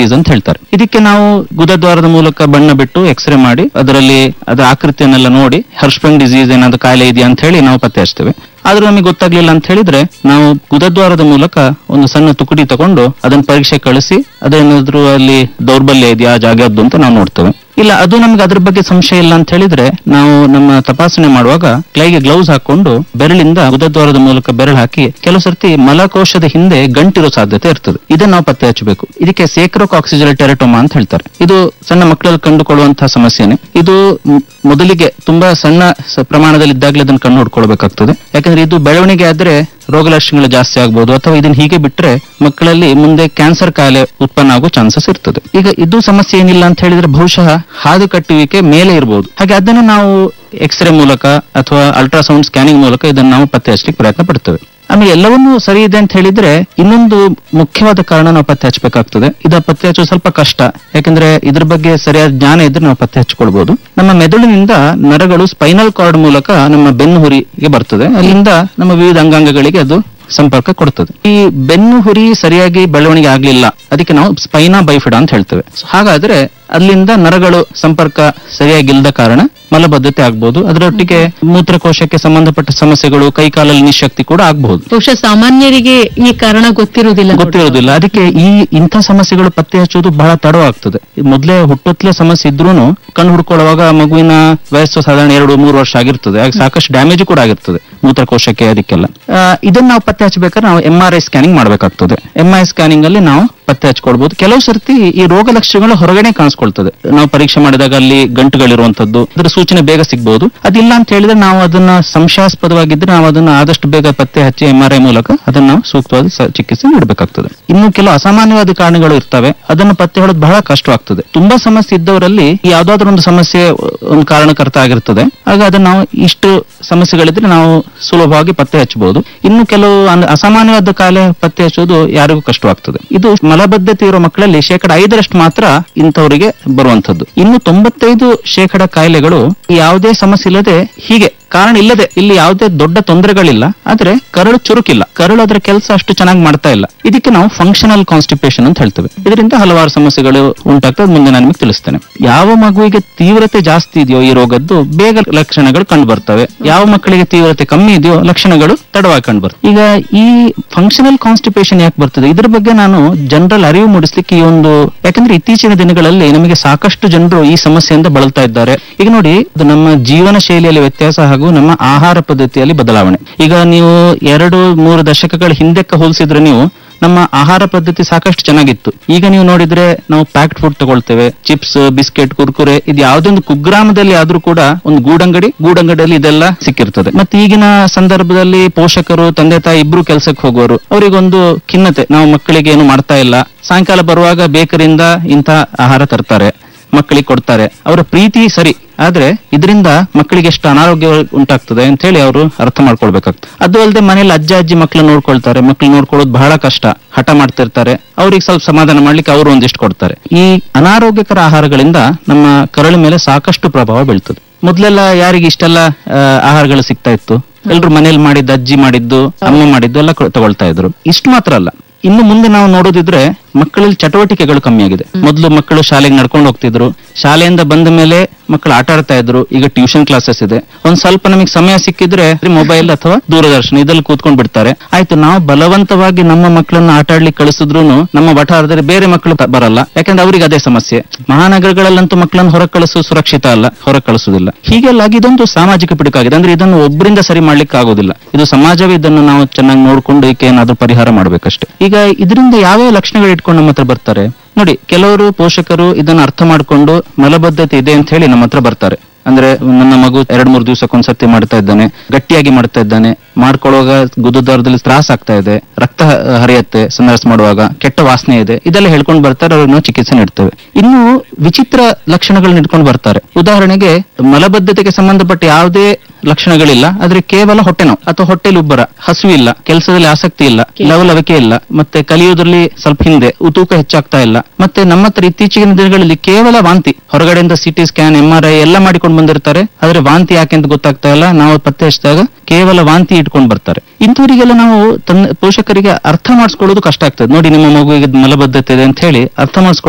Disease ಅಂತ ಹೇಳ್ತಾರೆ ಇದಕ್ಕೆ ನಾವು ಗುದದ್ವಾರದ ಮೂಲಕ ಬಣ್ಣ ಬಿಟ್ಟು ಎಕ್ಸ್ರೇ ಮಾಡಿ ಅದರಲ್ಲಿ ಅದರ ಆಕೃತಿಯನ್ನೆಲ್ಲ ನೋಡಿ ಹರ್ಷ್ಬಂಗ್ ಡಿಸೀಸ್ ಏನಾದ್ರು ಕಾಯಿಲೆ ಇದೆಯಾ ಅಂತ ಹೇಳಿ ನಾವು ಪತ್ತೆ ಹಚ್ತೇವೆ ಆದ್ರೂ ನಮಗೆ ಗೊತ್ತಾಗ್ಲಿಲ್ಲ ಅಂತ ಹೇಳಿದ್ರೆ ನಾವು ಗುದದ್ವಾರದ ಮೂಲಕ ಒಂದು ಸಣ್ಣ ತುಕಡಿ ತಗೊಂಡು ಅದನ್ನ ಪರೀಕ್ಷೆ ಕಳಿಸಿ ಅದೇನಾದ್ರೂ ಅಲ್ಲಿ ದೌರ್ಬಲ್ಯ ಇದೆಯಾ ಆ ಜಾಗದ್ದು ಅಂತ ನಾವು ನೋಡ್ತೇವೆ ಇಲ್ಲ ಅದು ನಮ್ಗೆ ಅದ್ರ ಬಗ್ಗೆ ಸಂಶಯ ಇಲ್ಲ ಅಂತ ಹೇಳಿದ್ರೆ ನಾವು ನಮ್ಮ ತಪಾಸಣೆ ಮಾಡುವಾಗ ಕೈಗೆ ಗ್ಲೌಸ್ ಹಾಕೊಂಡು ಬೆರಳಿಂದ ಗುದದ್ವಾರದ ಮೂಲಕ ಬೆರಳು ಹಾಕಿ ಕೆಲವು ಸರ್ತಿ ಮಲಕೋಶದ ಹಿಂದೆ ಗಂಟಿರೋ ಸಾಧ್ಯತೆ ಇರ್ತದೆ ಇದನ್ನ ನಾವು ಪತ್ತೆ ಹಚ್ಚಬೇಕು ಇದಕ್ಕೆ ಸೇಕ್ರೋಕ್ ಆಕ್ಸಿಜಲ್ ಟೆರಟೋಮಾ ಅಂತ ಹೇಳ್ತಾರೆ ಇದು ಸಣ್ಣ ಮಕ್ಕಳಲ್ಲಿ ಕಂಡುಕೊಳ್ಳುವಂತಹ ಸಮಸ್ಯೆನೆ ಇದು ಮ್- ಮೊದಲಿಗೆ ತುಂಬಾ ಸಣ್ಣ ಸ- ಪ್ರಮಾಣದಲ್ಲಿ ಇದ್ದಾಗಲೇ ಅದನ್ನು ಕಂಡು ಹುಡ್ಕೊಳ್ಬೇಕಾಗ್ತದೆ ಯಾಕಂದ್ರೆ ಇದು ಬೆಳವಣಿಗೆ ಆದ್ರೆ ರೋಗ ಲಕ್ಷಣಗಳು ಜಾಸ್ತಿ ಆಗ್ಬೋದು ಅಥವಾ ಇದನ್ನ ಹೀಗೆ ಬಿಟ್ರೆ ಮಕ್ಕಳಲ್ಲಿ ಮುಂದೆ ಕ್ಯಾನ್ಸರ್ ಕಾಯಿಲೆ ಉತ್ಪನ್ನ ಆಗೋ ಚಾನ್ಸಸ್ ಇರ್ತದೆ ಈಗ ಇದು ಸಮಸ್ಯೆ ಏನಿಲ್ಲ ಅಂತ ಹೇಳಿದ್ರೆ ಬಹುಶಃ ಹಾದು ಕಟ್ಟುವಿಕೆ ಮೇಲೆ ಇರಬಹುದು ಹಾಗೆ ಅದನ್ನು ನಾವು ಎಕ್ಸ್ರೇ ಮೂಲಕ ಅಥವಾ ಅಲ್ಟ್ರಾಸೌಂಡ್ ಸ್ಕ್ಯಾನಿಂಗ್ ಮೂಲಕ ಇದನ್ನು ನಾವು ಪತ್ತೆ ಹಚ್ಚಲಿಕ್ಕೆ ಪ್ರಯತ್ನ ಪಡ್ತೇವೆ ಆಮೇಲೆ ಎಲ್ಲವನ್ನೂ ಸರಿ ಇದೆ ಅಂತ ಹೇಳಿದ್ರೆ ಇನ್ನೊಂದು ಮುಖ್ಯವಾದ ಕಾರಣ ನಾವು ಪತ್ತೆ ಹಚ್ಚಬೇಕಾಗ್ತದೆ ಇದ ಪತ್ತೆ ಹಚ್ಚೋದು ಸ್ವಲ್ಪ ಕಷ್ಟ ಯಾಕಂದ್ರೆ ಇದ್ರ ಬಗ್ಗೆ ಸರಿಯಾದ ಜ್ಞಾನ ಇದ್ರೆ ನಾವು ಪತ್ತೆ ಹಚ್ಕೊಳ್ಬಹುದು ನಮ್ಮ ಮೆದುಳಿನಿಂದ ನರಗಳು ಸ್ಪೈನಲ್ ಕಾರ್ಡ್ ಮೂಲಕ ನಮ್ಮ ಬೆನ್ನು ಹುರಿಗೆ ಬರ್ತದೆ ಅಲ್ಲಿಂದ ನಮ್ಮ ವಿವಿಧ ಅಂಗಾಂಗಗಳಿಗೆ ಅದು ಸಂಪರ್ಕ ಕೊಡ್ತದೆ ಈ ಬೆನ್ನು ಹುರಿ ಸರಿಯಾಗಿ ಬೆಳವಣಿಗೆ ಆಗ್ಲಿಲ್ಲ ಅದಕ್ಕೆ ನಾವು ಸ್ಪೈನಾ ಬೈಫಿಡ ಅಂತ ಹೇಳ್ತೇವೆ So ಹಾಗಾದ್ರೆ ಅಲ್ಲಿಂದ ನರಗಳು ಸಂಪರ್ಕ ಸರಿಯಾಗಿಲ್ಲದ ಕಾರಣ ಮಲಬದ್ಧತೆ ಆಗ್ಬಹುದು ಅದರೊಟ್ಟಿಗೆ ಮೂತ್ರಕೋಶಕ್ಕೆ ಸಂಬಂಧಪಟ್ಟ ಸಮಸ್ಯೆಗಳು ಕೈಕಾಲಲ್ಲಿ ನಿಶಕ್ತಿ ಕೂಡ ಆಗಬಹುದು ಬಹುಶಃ ಸಾಮಾನ್ಯರಿಗೆ ಈ ಕಾರಣ ಗೊತ್ತಿರುವುದಿಲ್ಲ ನೋಡಿ. ಗೊತ್ತಿರೋದಿಲ್ಲ ಅದಕ್ಕೆ ಈ ಇಂಥ ಸಮಸ್ಯೆಗಳು ಪತ್ತೆ ಹಚ್ಚೋದು ಬಹಳ ತಡವಾಗ್ತದೆ ಮೊದಲೇ ಹುಟ್ಟೊತ್ತಲೇ ಸಮಸ್ಯೆ ಇದ್ರೂನು ಕಣ್ಣು ಹುಡ್ಕೊಳ್ಳುವಾಗ ಮಗುವಿನ ವಯಸ್ಸು ಸಾಧಾರಣ ಎರಡು ಮೂರು ವರ್ಷ ಆಗಿರ್ತದೆ ಆಗ ಸಾಕಷ್ಟು ಡ್ಯಾಮೇಜ್ ಕೂಡ ಆಗಿರ್ತದೆ ಮೂತ್ರಕೋಶಕ್ಕೆ ಅದಕ್ಕೆಲ್ಲ ಆ, ಇದನ್ನ ನಾವು ಪತ್ತೆ ಹಚ್ಚಬೇಕಾದ್ರೆ ನಾವು ಎಂ ಆರ್ ಐ ಸ್ಕ್ಯಾನಿಂಗ್ ಮಾಡಬೇಕಾಗ್ತದೆ ಎಂ ಐ ಸ್ಕ್ಯಾನಿಂಗ್ ಅಲ್ಲಿ ನಾವು ಪತ್ತೆ ಹಚ್ಕೊಳ್ಬಹುದು ಕೆಲವು ಸರ್ತಿ ಈ ರೋಗ ಲಕ್ಷಣಗಳು ಹೊರಗಡೆ ಕಾಣಿಸ್ಕೊಳ್ತದೆ ನಾವು ಪರೀಕ್ಷೆ ಮಾಡಿದಾಗ ಅಲ್ಲಿ ಗಂಟುಗಳಿರುವಂತದ್ದು ಅದರ ಸೂಚನೆ ಬೇಗ ಸಿಗಬಹುದು ಅದಿಲ್ಲ ಅಂತ ಹೇಳಿದ್ರೆ ನಾವು ಅದನ್ನ ಸಂಶಯಾಸ್ಪದವಾಗಿದ್ರೆ ನಾವು ಅದನ್ನ ಆದಷ್ಟು ಬೇಗ ಪತ್ತೆ ಹಚ್ಚಿ ಎಂ ಆರ್ ಐ ಮೂಲಕ ಅದನ್ನ ನಾವು ಸೂಕ್ತವಾದ ಸ- ಚಿಕಿತ್ಸೆ ನೀಡಬೇಕಾಗ್ತದೆ ಇನ್ನು ಕೆಲವು ಅಸಾಮಾನ್ಯವಾದ ಕಾರಣಗಳು ಇರ್ತವೆ ಅದನ್ನು ಪತ್ತೆ ಹೊಡೋದು ಬಹಳ ಕಷ್ಟವಾಗ್ತದೆ ತುಂಬಾ ಸಮಸ್ಯೆ ಇದ್ದವರಲ್ಲಿ ಯಾವ್ದಾದ್ರು ಒಂದು ಸಮಸ್ಯೆ ಒಂದು ಕಾರಣಕರ್ತ ಆಗಿರ್ತದೆ ಆಗ ಅದನ್ನ ನಾವು ಇಷ್ಟು ಸಮಸ್ಯೆಗಳಿದ್ರೆ ನಾವು ಸುಲಭವಾಗಿ ಪತ್ತೆ ಹಚ್ಚಬಹುದು ಇನ್ನು ಕೆಲವು ಅನ್- ಅಸಾಮಾನ್ಯವಾದ ಕಾಯಿಲೆ ಪತ್ತೆ ಹಚ್ಚೋದು ಯಾರಿಗೂ ಕಷ್ಟವಾಗ್ತದೆ ಇದು ಮಲಬದ್ಧತೆ ಇರೋ ಮಕ್ಕಳಲ್ಲಿ ಶೇಕಡ ಐದರಷ್ಟು ಮಾತ್ರ ಇಂಥವರಿಗೆ ಬರುವಂತದ್ದು ಇನ್ನು ತೊಂಬತ್ತೈದು ಶೇಕಡ ಕಾಯಿಲೆಗಳು ಯಾವುದೇ ಸಮಸ್ಯೆ ಇಲ್ಲದೆ ಹೀಗೆ ಕಾರಣ ಇಲ್ಲದೆ ಇಲ್ಲಿ ಯಾವುದೇ ದೊಡ್ಡ ತೊಂದರೆಗಳಿಲ್ಲ ಆದ್ರೆ ಕರಳು ಚುರುಕಿಲ್ಲ ಕರಳು ಅದರ ಕೆಲಸ ಅಷ್ಟು ಚೆನ್ನಾಗಿ ಮಾಡ್ತಾ ಇಲ್ಲ ಇದಕ್ಕೆ ನಾವು ಫಂಕ್ಷನಲ್ ಕಾನ್ಸ್ಟಿಪೇಷನ್ ಅಂತ ಹೇಳ್ತೇವೆ ಇದರಿಂದ ಹಲವಾರು ಸಮಸ್ಯೆಗಳು ಉಂಟಾಗ್ತದೆ ಮುಂದೆ ನಾನು ನಿಮಗೆ ತಿಳಿಸ್ತೇನೆ ಯಾವ ಮಗುವಿಗೆ ತೀವ್ರತೆ ಜಾಸ್ತಿ ಇದೆಯೋ ಈ ರೋಗದ್ದು ಬೇಗ ಲಕ್ಷಣಗಳು ಕಂಡು ಬರ್ತವೆ ಯಾವ ಮಕ್ಕಳಿಗೆ ತೀವ್ರತೆ ಕಮ್ಮಿ ಇದೆಯೋ ಲಕ್ಷಣಗಳು ತಡವಾಗಿ ಕಂಡು ಬರ್ತವೆ ಈಗ ಈ ಫಂಕ್ಷನಲ್ ಕಾನ್ಸ್ಟಿಪೇಷನ್ ಯಾಕೆ ಬರ್ತದೆ ಇದ್ರ ಬಗ್ಗೆ ನಾನು ಜನರಲ್ ಅರಿವು ಮೂಡಿಸ್ಲಿಕ್ಕೆ ಈ ಒಂದು ಯಾಕಂದ್ರೆ ಇತ್ತೀಚಿನ ದಿನಗಳಲ್ಲಿ ನಮಗೆ ಸಾಕಷ್ಟು ಜನರು ಈ ಸಮಸ್ಯೆಯಿಂದ ಬಳಲ್ತಾ ಇದ್ದಾರೆ ಈಗ ನೋಡಿ ಅದು ನಮ್ಮ ಜೀವನ ಶೈಲಿಯಲ್ಲಿ ವ್ಯತ್ಯಾಸ ಹಾಗೂ ನಮ್ಮ ಆಹಾರ ಪದ್ಧತಿಯಲ್ಲಿ ಬದಲಾವಣೆ ಈಗ ನೀವು ಎರಡು ಮೂರು ದಶಕಗಳ ಹಿಂದಕ್ಕೆ ಹೋಲಿಸಿದ್ರೆ ನೀವು ನಮ್ಮ ಆಹಾರ ಪದ್ಧತಿ ಸಾಕಷ್ಟು ಚೆನ್ನಾಗಿತ್ತು ಈಗ ನೀವು ನೋಡಿದ್ರೆ ನಾವು ಪ್ಯಾಕ್ಡ್ ಫುಡ್ ತಗೊಳ್ತೇವೆ ಚಿಪ್ಸ್ ಬಿಸ್ಕೆಟ್ ಕುರ್ಕುರೆ ಇದು ಯಾವುದೊಂದು ಕುಗ್ರಾಮದಲ್ಲಿ ಆದ್ರೂ ಕೂಡ ಒಂದು ಗೂಡಂಗಡಿ ಗೂಡಂಗಡಿಯಲ್ಲಿ ಇದೆಲ್ಲ ಸಿಕ್ಕಿರ್ತದೆ ಮತ್ತೆ ಈಗಿನ ಸಂದರ್ಭದಲ್ಲಿ ಪೋಷಕರು ತಂದೆ ತಾಯಿ ಇಬ್ರು ಕೆಲಸಕ್ಕೆ ಹೋಗೋರು ಅವರಿಗೊಂದು ಖಿನ್ನತೆ ನಾವು ಮಕ್ಕಳಿಗೆ ಏನು ಮಾಡ್ತಾ ಇಲ್ಲ ಸಾಯಂಕಾಲ ಬರುವಾಗ ಬೇಕರಿಯಿಂದ ಇಂಥ ಆಹಾರ ತರ್ತಾರೆ ಮಕ್ಕಳಿಗೆ ಕೊಡ್ತಾರೆ ಅವರ ಪ್ರೀತಿ ಸರಿ ಆದ್ರೆ ಇದರಿಂದ ಮಕ್ಕಳಿಗೆ ಎಷ್ಟು ಅನಾರೋಗ್ಯ ಉಂಟಾಗ್ತದೆ ಅಂತ ಹೇಳಿ ಅವರು ಅರ್ಥ ಮಾಡ್ಕೊಳ್ಬೇಕಾಗ್ತದೆ ಅದು ಅಲ್ಲದೆ ಮನೇಲಿ ಅಜ್ಜ ಅಜ್ಜಿ ಮಕ್ಕಳು ನೋಡ್ಕೊಳ್ತಾರೆ ಮಕ್ಕಳು ನೋಡ್ಕೊಳ್ಳೋದು ಬಹಳ ಕಷ್ಟ ಹಠ ಮಾಡ್ತಿರ್ತಾರೆ ಅವ್ರಿಗೆ ಸ್ವಲ್ಪ ಸಮಾಧಾನ ಮಾಡ್ಲಿಕ್ಕೆ ಅವರು ಒಂದಿಷ್ಟು ಕೊಡ್ತಾರೆ ಈ ಅನಾರೋಗ್ಯಕರ ಆಹಾರಗಳಿಂದ ನಮ್ಮ ಕರಳು ಮೇಲೆ ಸಾಕಷ್ಟು ಪ್ರಭಾವ ಬೀಳ್ತದೆ ಮೊದ್ಲೆಲ್ಲ ಯಾರಿಗೆ ಇಷ್ಟೆಲ್ಲ ಆ, ಆಹಾರಗಳು ಸಿಗ್ತಾ ಇತ್ತು ಎಲ್ರು ಮನೇಲಿ ಮಾಡಿದ್ದು ಅಜ್ಜಿ ಮಾಡಿದ್ದು ಅಮ್ಮ ಮಾಡಿದ್ದು ಎಲ್ಲ ಕೊ- ತಗೊಳ್ತಾ ಇದ್ರು ಇಷ್ಟು ಮಾತ್ರ ಅಲ್ಲ ಇನ್ನು ಮುಂದೆ ನಾವು ನೋಡೋದಿದ್ರೆ ಮಕ್ಕಳಲ್ಲಿ ಚಟುವಟಿಕೆಗಳು ಕಮ್ಮಿ ಆಗಿದೆ ಮೊದಲು ಮಕ್ಕಳು ಶಾಲೆಗೆ ನಡ್ಕೊಂಡು ಹೋಗ್ತಿದ್ರು ಶಾಲೆಯಿಂದ ಬಂದ ಮೇಲೆ ಮಕ್ಕಳು ಆಟ ಆಡ್ತಾ ಇದ್ರು ಈಗ ಟ್ಯೂಷನ್ ಕ್ಲಾಸಸ್ ಇದೆ ಒಂದ್ ಸ್ವಲ್ಪ ನಮಗೆ ಸಮಯ ಸಿಕ್ಕಿದ್ರೆ ಮೊಬೈಲ್ ಅಥವಾ ದೂರದರ್ಶನ ಇದ್ರಲ್ಲಿ ಕೂತ್ಕೊಂಡ್ ಬಿಡ್ತಾರೆ ಆಯ್ತು ನಾವು ಬಲವಂತವಾಗಿ ನಮ್ಮ ಮಕ್ಕಳನ್ನ ಆಟ ಆಡ್ಲಿಕ್ಕೆ ಕಳಿಸಿದ್ರು ನಮ್ಮ ವಠಾರದಲ್ಲಿ ಬೇರೆ ಮಕ್ಕಳು ತ- ಬರಲ್ಲ ಯಾಕಂದ್ರೆ ಅವ್ರಿಗೆ ಅದೇ ಸಮಸ್ಯೆ ಮಹಾನಗರಗಳಲ್ಲಂತೂ ಮಕ್ಕಳನ್ನು ಹೊರ ಕಳಿಸು ಸುರಕ್ಷಿತ ಅಲ್ಲ ಹೊರ ಕಳಿಸುವುದಿಲ್ಲ ಹೀಗೆಲ್ಲ ಆಗಿ ಇದೊಂದು ಸಾಮಾಜಿಕ ಪಿಡುಕಾಗಿದೆ ಅಂದ್ರೆ ಇದನ್ನು ಒಬ್ಬರಿಂದ ಸರಿ ಮಾಡ್ಲಿಕ್ಕೆ ಆಗೋದಿಲ್ಲ ಇದು ಸಮಾಜವೇ ಇದನ್ನು ನಾವು ಚೆನ್ನಾಗಿ ನೋಡ್ಕೊಂಡು ಇದಕ್ಕೆ ಏನಾದ್ರೂ ಪರಿಹಾರ ಮಾಡ್ಬೇಕಷ್ಟೇ ಈಗ ಇದರಿಂದ ಯಾವ್ಯಾವ ಲಕ್ಷಣಗಳು ಇಟ್ಕೊಂಡು ನಮ್ಮ ಹತ್ರ ಬರ್ತಾರೆ ನೋಡಿ ಕೆಲವರು ಪೋಷಕರು ಇದನ್ನ ಅರ್ಥ ಮಾಡ್ಕೊಂಡು ಮಲಬದ್ಧತೆ ಇದೆ ಅಂತ ಹೇಳಿ ನಮ್ಮ ಹತ್ರ ಬರ್ತಾರೆ ಅಂದ್ರೆ ನನ್ನ ಮಗು ಎರಡ್ ಮೂರು ದಿವಸಕ್ಕೊಂದ್ಸತಿ ಮಾಡ್ತಾ ಇದ್ದಾನೆ ಗಟ್ಟಿಯಾಗಿ ಮಾಡ್ತಾ ಇದ್ದಾನೆ ಮಾಡ್ಕೊಳ್ಳುವಾಗ ಗುದದ್ವಾರದಲ್ಲಿ ತ್ರಾಸ ಆಗ್ತಾ ಇದೆ ರಕ್ತ ಹ- ಹರಿಯತ್ತೆ ಸಂದರ್ಶ ಮಾಡುವಾಗ ಕೆಟ್ಟ ವಾಸನೆ ಇದೆ ಇದೆಲ್ಲ ಹೇಳ್ಕೊಂಡು ಬರ್ತಾರೆ ಅವ್ರಿಗೆ ನಾವು ಚಿಕಿತ್ಸೆ ನೀಡ್ತೇವೆ ಇನ್ನು ವಿಚಿತ್ರ ಲಕ್ಷಣಗಳನ್ನ ಇಟ್ಕೊಂಡು ಬರ್ತಾರೆ ಉದಾಹರಣೆಗೆ ಮಲಬದ್ಧತೆಗೆ ಸಂಬಂಧಪಟ್ಟ ಯಾವುದೇ ಲಕ್ಷಣಗಳಿಲ್ಲ ಆದ್ರೆ ಕೇವಲ ಹೊಟ್ಟೆ ನೋವು ಅಥವಾ ಹೊಟ್ಟೆಲಿ ಉಬ್ಬರ ಹಸುವಿಲ್ಲ ಕೆಲಸದಲ್ಲಿ ಆಸಕ್ತಿ ಇಲ್ಲ ಲವಲವಿಕೆ ಇಲ್ಲ ಮತ್ತೆ ಕಲಿಯೋದ್ರಲ್ಲಿ ಸ್ವಲ್ಪ ಹಿಂದೆ ತೂಕ ಹೆಚ್ಚಾಗ್ತಾ ಇಲ್ಲ ಮತ್ತೆ ನಮ್ಮ ಹತ್ರ ಇತ್ತೀಚಿನ ದಿನಗಳಲ್ಲಿ ಕೇವಲ ವಾಂತಿ ಹೊರಗಡೆಯಿಂದ CT scan M R I ಎಲ್ಲ ಮಾಡಿಕೊಂಡು ಬಂದಿರ್ತಾರೆ ಆದ್ರೆ ವಾಂತಿ ಯಾಕೆ ಅಂತ ಗೊತ್ತಾಗ್ತಾ ಇಲ್ಲ ನಾವು ಪತ್ತೆ ಹಚ್ಚಿದಾಗ ಕೇವಲ ವಾಂತಿ ಇಟ್ಕೊಂಡು ಬರ್ತಾರೆ ಇಂಥವರಿಗೆಲ್ಲ ನಾವು ತನ್ನ ಪೋಷಕರಿಗೆ ಅರ್ಥ ಮಾಡಿಸ್ಕೊಳ್ಳೋದು ಕಷ್ಟ ಆಗ್ತದೆ ನೋಡಿ ನಿಮ್ಮ ಮಗುವಿಗೆ ಮಲಬದ್ಧತೆ ಇದೆ ಅಂತ ಹೇಳಿ ಅರ್ಥ ಮಾಡಿಸ್ಕೊಳ್ಳೋದು